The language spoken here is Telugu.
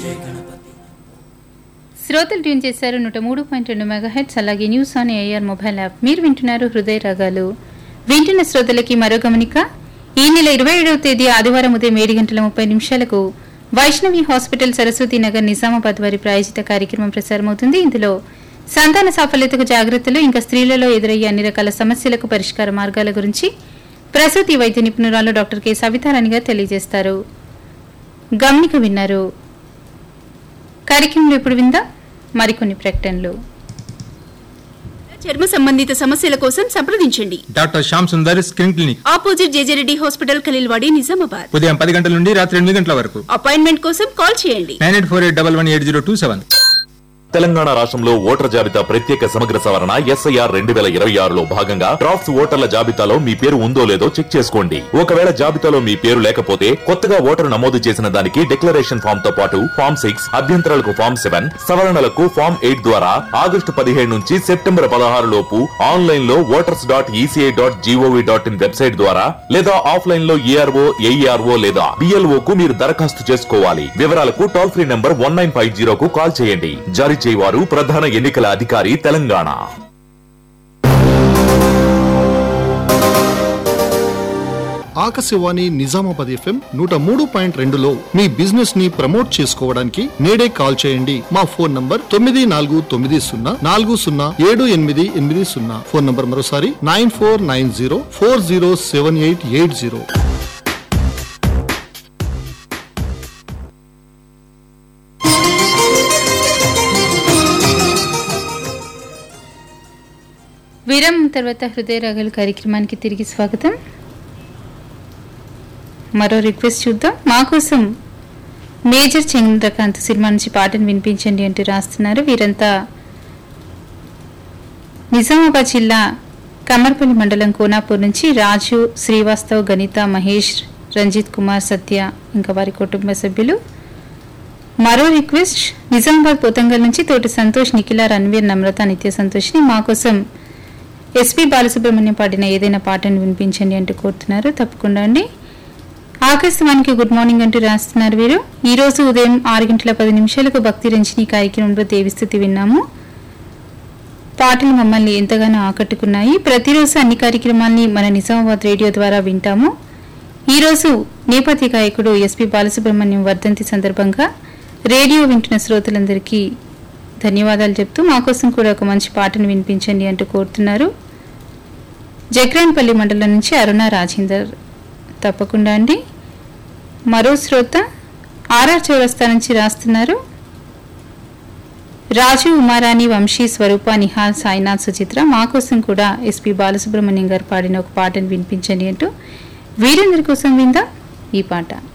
శ్రోతలు ట్యూన్ చేశారు నూట మూడు పాయింట్ రెండు మెగాహెట్స్ అలాగే news on AIR mobile app మీరు వింటున్నారు హృదయ రాగాలు వింటున్న శ్రోతలకి మరో గమనిక ఈ నెల ఇరవై ఏడవ తేదీ ఆదివారం ఉదయం ఏడు గంటల ముప్పై నిమిషాలకు వైష్ణవి హాస్పిటల్ సరస్వతి నగర్ నిజామాబాద్ వారి ప్రాయోజిత కార్యక్రమం ప్రసారమవుతుంది ఇందులో సంతాన సాఫల్యతకు జాగ్రత్తలు ఇంకా స్త్రీలలో ఎదురయ్యే అన్ని రకాల సమస్యలకు పరిష్కార మార్గాల గురించి ప్రసూతి వైద్య నిపుణురాలు డాక్టర్ కె సవితారాణి గారు తెలియజేస్తారు గమనిక విన్నారు కార్యక్రమంలో ఇప్పుడు విందా మరికొన్ని ప్రకటనలు చర్మ సంబంధిత సమస్యల కోసం సంప్రదించండి doctor Shyam Sundar skin clinic opposite JJ Reddy hospital Khaleelwadi Nizamabad ఉదయం పది గంటల నుండి రాత్రి ఎనిమిది గంటల వరకు అపాయింట్మెంట్ కోసం కాల్ చేయండి nine eight four eight double one eight zero two seven Telangana రాష్ట్రంలో ఓటర్ జాబితా ప్రత్యేక సమగ్ర సవరణ ఎస్ఐఆర్ రెండు వేల ఇరవై ఆరులో భాగంగా డ్రాఫ్ట్స్ ఓటర్ల జాబితాలో మీ పేరు ఉందో లేదో చెక్ చేసుకోండి ఒకవేళ జాబితాలో మీ పేరు లేకపోతే కొత్తగా ఓటరు నమోదు చేసిన దానికి డిక్లరేషన్ ఫామ్ తో పాటు ఫామ్ సిక్స్ అభ్యంతరాలకు ఫామ్ సెవెన్ సవరణలకు ఫామ్ ఎయిట్ ద్వారా ఆగస్టు పదిహేడు నుంచి సెప్టెంబర్ పదహారు లోపు ఆన్లైన్ లో voters dot ECI dot GOV dot in website ద్వారా లేదా ఆఫ్లైన్ లో ఏఆర్ఓ ఏఈఆర్ఓ లేదా బిఎల్ఓ కు మీరు దరఖాస్తు చేసుకోవాలి వివరాలకు toll free number one nine five జీరోకు కాల్ చేయండి జారీ చేయవారు ప్రధాన ఎన్నికల అధికారి తెలంగాణ ఆకాశవాణి నిజామాబాద్ ఎఫ్ఎం నూట మూడు పాయింట్ రెండులో మీ బిజినెస్ ని ప్రమోట్ చేసుకోవడానికి నేడే కాల్ చేయండి మా ఫోన్ నంబర్ తొమ్మిది నాలుగు తొమ్మిది సున్నా నాలుగు సున్నా ఏడు ఎనిమిది ఎనిమిది సున్నా ఫోన్ నంబర్ మరోసారి nine four nine zero four zero seven eight eight zero విరామం తర్వాత హృదయ రాగాలు కార్యక్రమానికి తిరిగి స్వాగతం మరో రిక్వెస్ట్ చూద్దాం మా కోసం మేజర్ చంద్రకాంత్ సినిమా నుంచి పాటను వినిపించండి అంటూ రాస్తున్నారు వీరంతా నిజామాబాద్ జిల్లా కమర్పల్లి మండలం కోనాపూర్ నుంచి రాజు శ్రీవాస్తవ్ గణిత మహేష్ రంజిత్ కుమార్ సత్య ఇంకా వారి కుటుంబ సభ్యులు మరో రిక్వెస్ట్ నిజామాబాద్ పోతంగల్ నుంచి తోటి సంతోష్ నిఖిల రణ్వీర్ నమ్రత నిత్య సంతోష్ని మా కోసం ఎస్పి బాలసుబ్రహ్మణ్యం పాడిన ఏదైనా పాటను వినిపించండి అంటూ కోరుతున్నారు తప్పకుండా అండి ఆకాశవాణికి గుడ్ మార్నింగ్ అంటూ రాస్తున్నారు వీరు ఈ రోజు ఉదయం ఆరు గంటల పది నిమిషాలకు భక్తి రంజని కార్యక్రమంలో దేవిస్థుతి విన్నాము పాటలు మమ్మల్ని ఎంతగానో ఆకట్టుకున్నాయి ప్రతిరోజు అన్ని కార్యక్రమాల్ని మన నిజామాబాద్ రేడియో ద్వారా వింటాము ఈ రోజు నేపథ్య గాయకుడు ఎస్పి బాలసుబ్రహ్మణ్యం వర్ధంతి సందర్భంగా రేడియో వింటున్న శ్రోతలందరికీ ధన్యవాదాలు చెప్తూ మా కోసం కూడా ఒక మంచి పాటను వినిపించండి అంటూ కోరుతున్నారు జగ్రాన్పల్లి మండలం నుంచి అరుణ రాజేందర్ తప్పకుండా అండి మరో శ్రోత ఆర్ఆర్ చౌరస్తా నుంచి రాస్తున్నారు రాజు ఉమారాణి వంశీ స్వరూప నిహాల్ సాయినాథ్ సుచిత్ర మా కోసం కూడా ఎస్పి బాలసుబ్రహ్మణ్యం గారు పాడిన ఒక పాటను వినిపించండి అంటూ వీరందరి కోసం విందా ఈ పాట